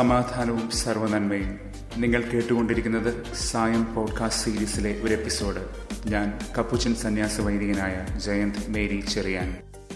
സമാധാനവും സർവനന്മയും നിങ്ങൾ കേട്ടുകൊണ്ടിരിക്കുന്നത് സായം പോഡ്കാസ്റ്റ് സീരീസിലെ ഒരു എപ്പിസോഡ് ഞാൻ കപ്പുച്ചൻ സന്യാസ വൈദികനായ ജയന്ത് മേരി ചെറിയാൻ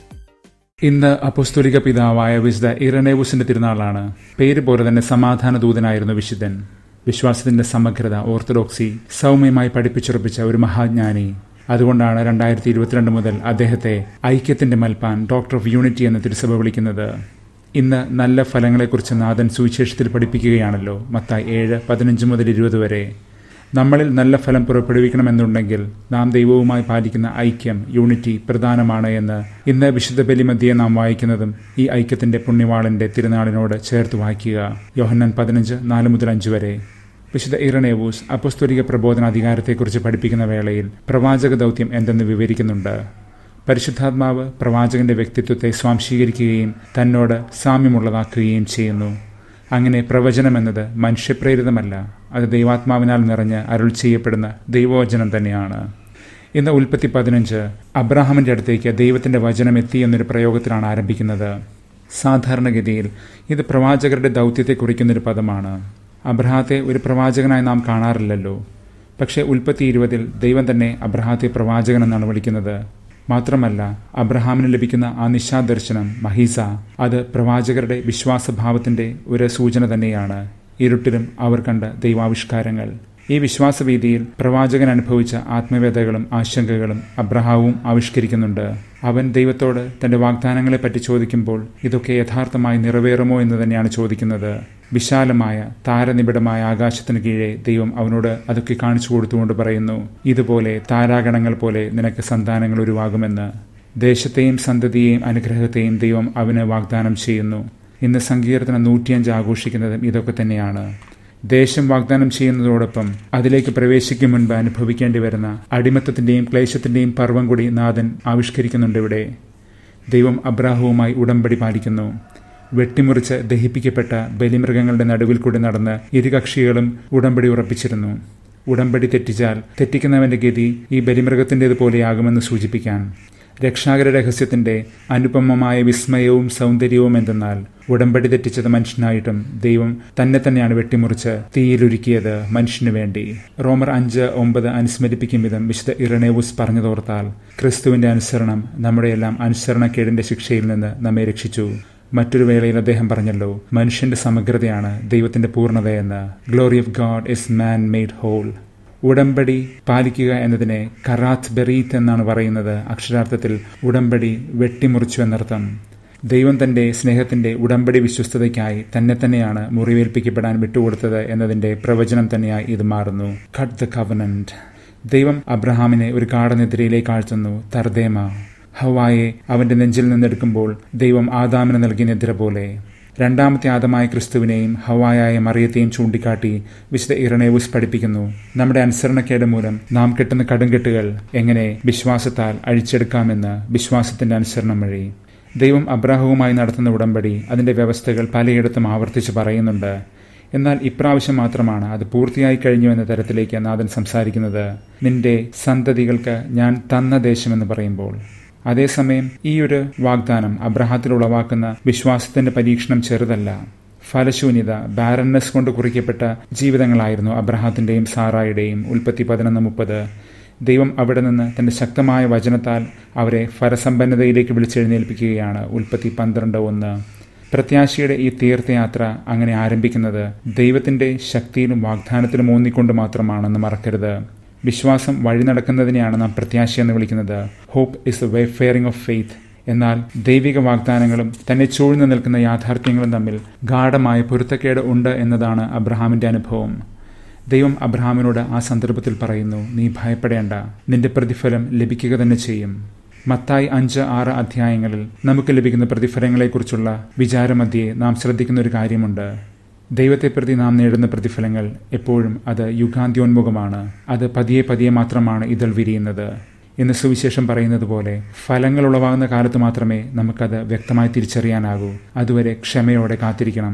ഇന്ന് അപ്പോസ്തോലിക പിതാവായ വിശുദ്ധ ഇറനേവുസിന്റെ തിരുനാളാണ് പേര് പോലെ തന്നെ സമാധാന ദൂതനായിരുന്നു വിശുദ്ധൻ വിശ്വാസത്തിന്റെ സമഗ്രത ഓർത്തഡോക്സി സൗമ്യമായി പഠിപ്പിച്ചുറപ്പിച്ച ഒരു മഹാജ്ഞാനി അതുകൊണ്ടാണ് രണ്ടായിരത്തി ഇരുപത്തിരണ്ട് മുതൽ അദ്ദേഹത്തെ ഐക്യത്തിന്റെ മൽപ്പാൻ ഡോക്ടർ ഓഫ് യൂണിറ്റി എന്ന് തിരുസഭ വിളിക്കുന്നത് ഇന്ന് നല്ല ഫലങ്ങളെക്കുറിച്ച് നാഥൻ സുവിശേഷത്തിൽ പഠിപ്പിക്കുകയാണല്ലോ മത്തായി ഏഴ് പതിനഞ്ച് മുതൽ ഇരുപത് വരെ നമ്മളിൽ നല്ല ഫലം പുറപ്പെടുവിക്കണമെന്നുണ്ടെങ്കിൽ നാം ദൈവവുമായി പാലിക്കുന്ന ഐക്യം യൂണിറ്റി പ്രധാനമാണ് എന്ന് ഇന്ന് വിശുദ്ധ ബലിമധ്യയെ നാം വായിക്കുന്നതും ഈ ഐക്യത്തിന്റെ പുണ്യവാളന്റെ തിരുനാളിനോട് ചേർത്ത് വായിക്കുക യോഹന്നൻ പതിനഞ്ച് നാല് മുതൽ അഞ്ച് വരെ വിശുദ്ധ ഇറനേവൂസ് അപ്പസ്തോലിക പ്രബോധന അധികാരത്തെക്കുറിച്ച് പഠിപ്പിക്കുന്ന വേളയിൽ പ്രവാചക ദൗത്യം എന്തെന്ന് വിവരിക്കുന്നുണ്ട് പരിശുദ്ധാത്മാവ് പ്രവാചകന്റെ വ്യക്തിത്വത്തെ സ്വാംശീകരിക്കുകയും തന്നോട് സാമ്യമുള്ളതാക്കുകയും ചെയ്യുന്നു അങ്ങനെ പ്രവചനം എന്നത് മനുഷ്യപ്രേരിതമല്ല അത് ദൈവാത്മാവിനാൽ നിറഞ്ഞ് അരുൾ ചെയ്യപ്പെടുന്ന ദൈവവചനം തന്നെയാണ് ഇന്ന് ഉൽപ്പത്തി പതിനഞ്ച് അബ്രാഹാമിന്റെ അടുത്തേക്ക് ദൈവത്തിന്റെ വചനം എത്തി എന്നൊരു പ്രയോഗത്തിലാണ് ആരംഭിക്കുന്നത് സാധാരണഗതിയിൽ ഇത് പ്രവാചകരുടെ ദൗത്യത്തെ കുറിക്കുന്നൊരു പദമാണ് അബ്രഹാത്തെ ഒരു പ്രവാചകനായി നാം കാണാറില്ലല്ലോ പക്ഷേ ഉൽപ്പത്തി ഇരുപതിൽ ദൈവം തന്നെ അബ്രഹാത്തെ പ്രവാചകൻ എന്നാണ് വിളിക്കുന്നത് മാത്രമല്ല അബ്രഹാമിന് ലഭിക്കുന്ന ആ നിശാദർശനം മഹീസ അത് പ്രവാചകരുടെ വിശ്വാസഭാവത്തിന്റെ ഒരു സൂചന തന്നെയാണ് ഇരുട്ടിലും അവർ കണ്ട ദൈവാവിഷ്കാരങ്ങൾ ഈ വിശ്വാസവീതിയിൽ പ്രവാചകൻ അനുഭവിച്ച ആത്മവേദകളും ആശങ്കകളും അബ്രഹാവും ആവിഷ്കരിക്കുന്നുണ്ട് അവൻ ദൈവത്തോട് തന്റെ വാഗ്ദാനങ്ങളെ പറ്റി ചോദിക്കുമ്പോൾ ഇതൊക്കെ യഥാർത്ഥമായി നിറവേറുമോ എന്ന് തന്നെയാണ് ചോദിക്കുന്നത് വിശാലമായ താരനിബിഡമായ ആകാശത്തിന് കീഴെ ദൈവം അവനോട് അതൊക്കെ കാണിച്ചു കൊടുത്തുകൊണ്ട് പറയുന്നു ഇതുപോലെ താരാഗണങ്ങൾ പോലെ നിനക്ക് സന്താനങ്ങൾ ഉരുവാകുമെന്ന് ദേശത്തെയും സന്തതിയെയും അനുഗ്രഹത്തെയും ദൈവം അവന് വാഗ്ദാനം ചെയ്യുന്നു ഇന്ന് സങ്കീർത്തനം നൂറ്റിയഞ്ച് ആഘോഷിക്കുന്നതും ഇതൊക്കെ തന്നെയാണ് ദേശം വാഗ്ദാനം ചെയ്യുന്നതോടൊപ്പം അതിലേക്ക് പ്രവേശിക്കും മുൻപ് അനുഭവിക്കേണ്ടി വരുന്ന അടിമത്തത്തിന്റെയും ക്ലേശത്തിന്റെയും പർവം കൂടി നാഥൻ ആവിഷ്കരിക്കുന്നുണ്ട് ഇവിടെ ദൈവം അബ്രാഹവുമായി ഉടമ്പടി പാലിക്കുന്നു വെട്ടിമുറിച്ച് ദഹിപ്പിക്കപ്പെട്ട ബലിമൃഗങ്ങളുടെ നടുവിൽ കൂടി നടന്ന് ഇരുകക്ഷികളും ഉടമ്പടി ഉറപ്പിച്ചിരുന്നു ഉടമ്പടി തെറ്റിച്ചാൽ തെറ്റിക്കുന്നവന്റെ ഗതി ഈ ബലിമൃഗത്തിൻ്റെതുപോലെയാകുമെന്ന് സൂചിപ്പിക്കാൻ രക്ഷാകര രഹസ്യത്തിന്റെ അനുപമമായ വിസ്മയവും സൗന്ദര്യവും എന്തെന്നാൽ ഉടമ്പടി തെറ്റിച്ചത് മനുഷ്യനായിട്ടും ദൈവം തന്നെ തന്നെയാണ് വെട്ടിമുറിച്ച് തീയിലൊരുക്കിയത് മനുഷ്യനു വേണ്ടി റോമർ അഞ്ച് ഒമ്പത് അനുസ്മരിപ്പിക്കും വിധം വിശുദ്ധ ഇറണേവുസ് പറഞ്ഞതോർത്താൽ ക്രിസ്തുവിന്റെ അനുസരണം നമ്മുടെയെല്ലാം അനുസരണക്കേടിന്റെ ശിക്ഷയിൽ നിന്ന് നമ്മെ രക്ഷിച്ചു മറ്റൊരു വേളയിൽ അദ്ദേഹം പറഞ്ഞല്ലോ മനുഷ്യന്റെ സമഗ്രതയാണ് ദൈവത്തിന്റെ പൂർണ്ണതയെന്ന് glory of God is man made whole ഉടമ്പടി പാലിക്കുക എന്നതിനെ കറാത്ത് ബെറീത്ത് എന്നാണ് പറയുന്നത് അക്ഷരാർത്ഥത്തിൽ ഉടമ്പടി വെട്ടിമുറിച്ചു എന്നർത്ഥം ദൈവം തന്റെ സ്നേഹത്തിന്റെ ഉടമ്പടി വിശ്വസ്തതയ്ക്കായി തന്നെ തന്നെയാണ് മുറിവേൽപ്പിക്കപ്പെടാൻ വിട്ടുകൊടുത്തത് എന്നതിന്റെ പ്രവചനം തന്നെയായി ഇത് മാറുന്നു കട്ട് ദ കവനന്റ് ദൈവം അബ്രഹാമിനെ ഒരു കാടനെതിരയിലേക്ക് ആഴ്ത്തുന്നു തർദേമ ഹവായെ അവന്റെ നെഞ്ചിൽ നിന്നെടുക്കുമ്പോൾ ദൈവം ആദാമിന് നൽകിയ നിദ്ര പോലെ രണ്ടാമത്തെ ആദമായ ക്രിസ്തുവിനെയും ഹവായായ മറിയത്തെയും ചൂണ്ടിക്കാട്ടി വിശുദ്ധ ഇറണേവുസ് പഠിപ്പിക്കുന്നു നമ്മുടെ അനുസരണക്കേട് മൂലം നാം കെട്ടുന്ന കടുംകെട്ടുകൾ എങ്ങനെ വിശ്വാസത്താൽ അഴിച്ചെടുക്കാമെന്ന് വിശ്വാസത്തിന്റെ അനുസരണം വഴി ദൈവം അബ്രാഹവുമായി നടത്തുന്ന ഉടമ്പടി അതിന്റെ വ്യവസ്ഥകൾ പലയിടത്തും ആവർത്തിച്ച് പറയുന്നുണ്ട് എന്നാൽ ഇപ്രാവശ്യം മാത്രമാണ് അത് പൂർത്തിയായി കഴിഞ്ഞു എന്ന തരത്തിലേക്ക് നാഥൻ സംസാരിക്കുന്നത് നിന്റെ സന്തതികൾക്ക് ഞാൻ തന്ന ദേശമെന്ന് പറയുമ്പോൾ അതേസമയം ഈ ഒരു വാഗ്ദാനം അബ്രഹാത്തിൽ ഉളവാക്കുന്ന വിശ്വാസത്തിന്റെ പരീക്ഷണം ചെറുതല്ല ഫലശൂന്യത ബാരന്നസ് കൊണ്ട് കുറിക്കപ്പെട്ട ജീവിതങ്ങളായിരുന്നു അബ്രഹാത്തിന്റെയും സാറായുടെയും ഉൽപ്പത്തി പതിനൊന്ന് മുപ്പത് ദൈവം അവിടെ നിന്ന് തന്റെ ശക്തമായ വചനത്താൽ അവരെ ഫലസമ്പന്നതയിലേക്ക് വിളിച്ചെഴുന്നേൽപ്പിക്കുകയാണ് ഉൽപ്പത്തി പന്ത്രണ്ട് ഒന്ന് പ്രത്യാശയുടെ ഈ തീർത്ഥയാത്ര അങ്ങനെ ആരംഭിക്കുന്നത് ദൈവത്തിന്റെ ശക്തിയിലും വാഗ്ദാനത്തിലും ഊന്നിക്കൊണ്ട് മാത്രമാണെന്ന് മറക്കരുത് വിശ്വാസം വഴി നടക്കുന്നതിനെയാണ് നാം പ്രത്യാശയെന്ന് വിളിക്കുന്നത് hope is a way faring of faith എന്നാൽ ദൈവിക വാഗ്ദാനങ്ങളും തന്നെ ചൂഴ്ന്നു നിൽക്കുന്ന യാഥാർത്ഥ്യങ്ങളും തമ്മിൽ ഗാഠമായ പൊരുത്തക്കേട് ഉണ്ട് എന്നതാണ് അബ്രഹാമിന്റെ അനുഭവം ദൈവം അബ്രഹാമിനോട് ആ സന്ദർഭത്തിൽ പറയുന്നു നീ ഭയപ്പെടേണ്ട നിന്റെ പ്രതിഫലം ലഭിക്കുക തന്നെ ചെയ്യും മത്തായി അഞ്ച് ആറ് അധ്യായങ്ങളിൽ നമുക്ക് ലഭിക്കുന്ന പ്രതിഫലങ്ങളെക്കുറിച്ചുള്ള വിചാരമധ്യേ നാം ശ്രദ്ധിക്കുന്ന ഒരു കാര്യമുണ്ട് ദൈവത്തെ പ്രതി നാം നേടുന്ന പ്രതിഫലങ്ങൾ എപ്പോഴും അത് യുഗാന്ത്യോന്മുഖമാണ് അത് പതിയെ പതിയെ മാത്രമാണ് ഇതൾ വിരിയുന്നത് എന്ന് സുവിശേഷം പറയുന്നത് പോലെ ഫലങ്ങൾ ഉളവാകുന്ന കാലത്ത് മാത്രമേ നമുക്കത് വ്യക്തമായി തിരിച്ചറിയാനാകൂ അതുവരെ ക്ഷമയോടെ കാത്തിരിക്കണം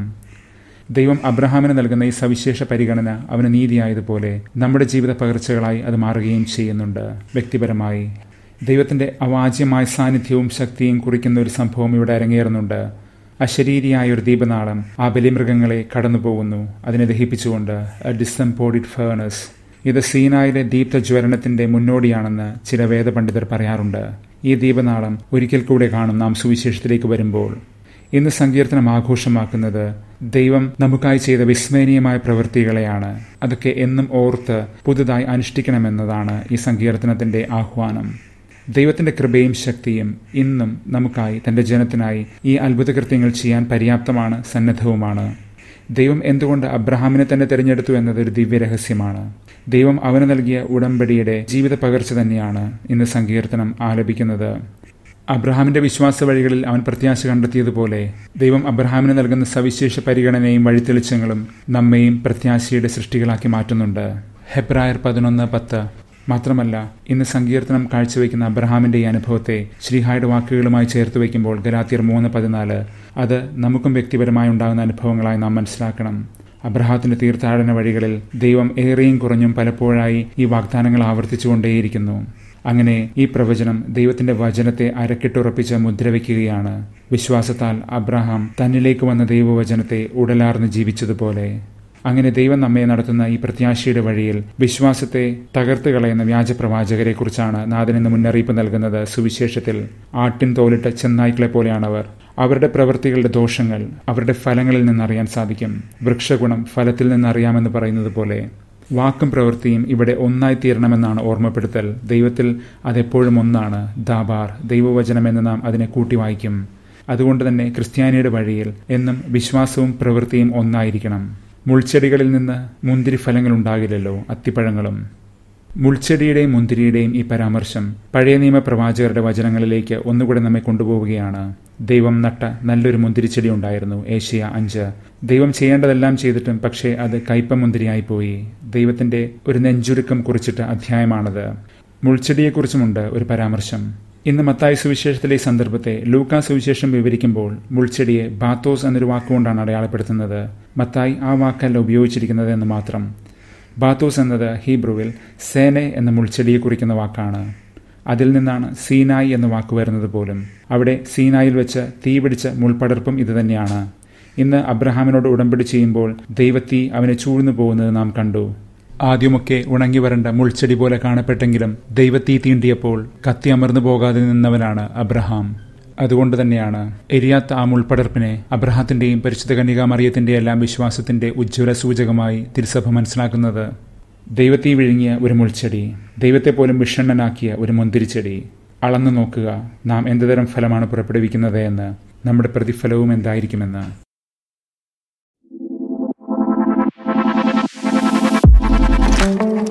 ദൈവം അബ്രഹാമിന് നൽകുന്ന ഈ സവിശേഷ പരിഗണന അവന് നീതിയായതുപോലെ നമ്മുടെ ജീവിത പകർച്ചകളായി അത് മാറുകയും ചെയ്യുന്നുണ്ട് വ്യക്തിപരമായി ദൈവത്തിന്റെ അവാച്യമായ സാന്നിധ്യവും ശക്തിയും കുറിക്കുന്ന ഒരു സംഭവം ഇവിടെ അരങ്ങേറുന്നുണ്ട് അശരീരിയായ ഒരു ദീപനാളം ആ ബലിമൃഗങ്ങളെ കടന്നുപോകുന്നു അതിനെ ദഹിപ്പിച്ചുകൊണ്ട് എ ഡിസംപോഡിഡ് ഫേണസ് ഇത് സീനായിലെ ദീപ്ത ജ്വലനത്തിന്റെ മുന്നോടിയാണെന്ന് ചില വേദപണ്ഡിതർ പറയാറുണ്ട് ഈ ദീപനാളം ഒരിക്കൽ കൂടെ കാണും നാം സുവിശേഷത്തിലേക്ക് വരുമ്പോൾ ഇന്ന് സങ്കീർത്തനം ആഘോഷമാക്കുന്നത് ദൈവം നമുക്കായി ചെയ്ത വിസ്മരണീയമായ പ്രവൃത്തികളെയാണ് അതൊക്കെ എന്നും ഓർത്ത് പുതുതായി അനുഷ്ഠിക്കണമെന്നതാണ് ഈ സങ്കീർത്തനത്തിന്റെ ആഹ്വാനം ദൈവത്തിന്റെ കൃപയും ശക്തിയും ഇന്നും നമുക്കായി തന്റെ ജനത്തിനായി ഈ അത്ഭുതകൃത്യങ്ങൾ ചെയ്യാൻ പര്യാപ്തമാണ് സന്നദ്ധവുമാണ് ദൈവം എന്തുകൊണ്ട് അബ്രഹാമിനെ തന്നെ തിരഞ്ഞെടുത്തു എന്നത് ഒരു ദിവ്യരഹസ്യമാണ് ദൈവം അവന് നൽകിയ ഉടമ്പടിയുടെ ജീവിത പകർച്ച തന്നെയാണ് ഇന്ന് സങ്കീർത്തനം ആലപിക്കുന്നത് അബ്രഹാമിന്റെ വിശ്വാസ വഴികളിൽ അവൻ പ്രത്യാശ കണ്ടെത്തിയതുപോലെ ദൈവം അബ്രഹാമിന് നൽകുന്ന സവിശേഷ പരിഗണനയും വഴിത്തെളിച്ചങ്ങളും നമ്മെയും പ്രത്യാശയുടെ സൃഷ്ടികളാക്കി മാറ്റുന്നുണ്ട് ഹെബ്രായർ പതിനൊന്ന് പത്ത് മാത്രമല്ല ഇന്ന് സങ്കീർത്തനം കാഴ്ചവെക്കുന്ന അബ്രഹാമിന്റെ ഈ അനുഭവത്തെ ശ്രീഹായുടെ വാക്കുകളുമായി ചേർത്ത് വയ്ക്കുമ്പോൾ ഗലാത്തിയർ മൂന്ന് പതിനാല് അത് നമുക്കും വ്യക്തിപരമായി ഉണ്ടാകുന്ന അനുഭവങ്ങളായി നാം മനസ്സിലാക്കണം അബ്രഹാത്തിന്റെ തീർത്ഥാടന വഴികളിൽ ദൈവം ഏറെയും കുറഞ്ഞും പലപ്പോഴായി ഈ വാഗ്ദാനങ്ങൾ ആവർത്തിച്ചുകൊണ്ടേയിരിക്കുന്നു അങ്ങനെ ഈ പ്രവചനം ദൈവത്തിന്റെ വചനത്തെ അരക്കിട്ടുറപ്പിച്ച് മുദ്രവെക്കുകയാണ് വിശ്വാസത്താൽ അബ്രഹാം തന്നിലേക്ക് വന്ന ദൈവവചനത്തെ ഉടലാർന്ന് ജീവിച്ചതുപോലെ അങ്ങനെ ദൈവം നമ്മെ നടത്തുന്ന ഈ പ്രത്യാശയുടെ വഴിയിൽ വിശ്വാസത്തെ തകർത്ത് കളയുന്ന വ്യാജപ്രവാചകരെ കുറിച്ചാണ് നാഥൻ ഇന്ന് മുന്നറിയിപ്പ് നൽകുന്നത് സുവിശേഷത്തിൽ ആട്ടിൻ തോലിട്ട ചെന്നായ്ക്കളെ പോലെയാണവർ അവരുടെ പ്രവൃത്തികളുടെ ദോഷങ്ങൾ അവരുടെ ഫലങ്ങളിൽ നിന്നറിയാൻ സാധിക്കും വൃക്ഷഗുണം ഫലത്തിൽ നിന്നറിയാമെന്ന് പറയുന്നത് പോലെ വാക്കും പ്രവൃത്തിയും ഇവിടെ ഒന്നായി തീരണമെന്നാണ് ഓർമ്മപ്പെടുത്തൽ ദൈവത്തിൽ അതെപ്പോഴും ഒന്നാണ് ദാബാർ ദൈവവചനമെന്ന് നാം അതിനെ കൂട്ടി വായിക്കും അതുകൊണ്ട് തന്നെ ക്രിസ്ത്യാനിയുടെ വഴിയിൽ എന്നും വിശ്വാസവും പ്രവൃത്തിയും ഒന്നായിരിക്കണം മുൾച്ചെടികളിൽ നിന്ന് മുന്തിരി ഫലങ്ങൾ ഉണ്ടാകില്ലല്ലോ അത്തിപ്പഴങ്ങളും മുൾച്ചെടിയുടെയും മുന്തിരിയുടെയും ഈ പരാമർശം പഴയ നിയമ പ്രവാചകരുടെ വചനങ്ങളിലേക്ക് ഒന്നുകൂടെ നമ്മെ കൊണ്ടുപോവുകയാണ് ദൈവം നട്ട നല്ലൊരു മുന്തിരിച്ചെടി ഉണ്ടായിരുന്നു ഏഷ്യ അഞ്ച് ദൈവം ചെയ്യേണ്ടതെല്ലാം ചെയ്തിട്ടും പക്ഷേ അത് കയ്പ മുന്തിരിയായി പോയി ദൈവത്തിന്റെ ഒരു നെഞ്ചുരുക്കം കുറിച്ചിട്ട് അധ്യായമാണത് മുൾച്ചെടിയെക്കുറിച്ചുമുണ്ട് ഒരു പരാമർശം ഇന്ന് മത്തായി സുവിശേഷത്തിലെ ഈ സന്ദർഭത്തെ ലൂക്കാ സുവിശേഷം വിവരിക്കുമ്പോൾ മുൾച്ചെടിയെ ബാത്തോസ് എന്നൊരു വാക്കുകൊണ്ടാണ് അടയാളപ്പെടുത്തുന്നത് മത്തായി ആ വാക്കല്ല ഉപയോഗിച്ചിരിക്കുന്നത് എന്ന് മാത്രം ബാത്തോസ് എന്നത് ഹീബ്രുവിൽ സേനെ എന്ന മുൾച്ചെടിയെ കുറിക്കുന്ന വാക്കാണ് അതിൽ നിന്നാണ് സീനായി എന്ന വാക്ക് വരുന്നത് പോലും അവിടെ സീനായിൽ വെച്ച് തീ പിടിച്ച മുൾപടർപ്പും ഇതുതന്നെയാണ് ഇന്ന് അബ്രഹാമിനോട് ഉടമ്പടി ചെയ്യുമ്പോൾ ദൈവത്തീ അവനെ ചൂഴ്ന്നു പോകുന്നത് നാം കണ്ടു ആദ്യമൊക്കെ ഉണങ്ങി വരണ്ട മുൾച്ചെടി പോലെ കാണപ്പെട്ടെങ്കിലും ദൈവത്തീ തീണ്ടിയപ്പോൾ കത്തി അമർന്നു പോകാതെ നിന്നവനാണ് അബ്രഹാം അതുകൊണ്ട് തന്നെയാണ് എരിയാത്ത ആ മുൾപ്പടർപ്പിനെ അബ്രഹാത്തിന്റെയും പരിശുദ്ധ കന്യക മറിയത്തിന്റെ എല്ലാം വിശ്വാസത്തിന്റെ ഉജ്ജ്വല സൂചകമായി തിരുസഭ മനസ്സിലാക്കുന്നത് ദൈവത്തെ വിഴുങ്ങിയ ഒരു മുൾച്ചെടി ദൈവത്തെ പോലും വിഷണ്ണനാക്കിയ ഒരു മുന്തിരിച്ചെടി അളന്നു നോക്കുക നാം എന്തുതരം ഫലമാണ് പുറപ്പെടുവിക്കുന്നത് എന്ന് നമ്മുടെ പ്രതിഫലവും എന്തായിരിക്കുമെന്ന് thank you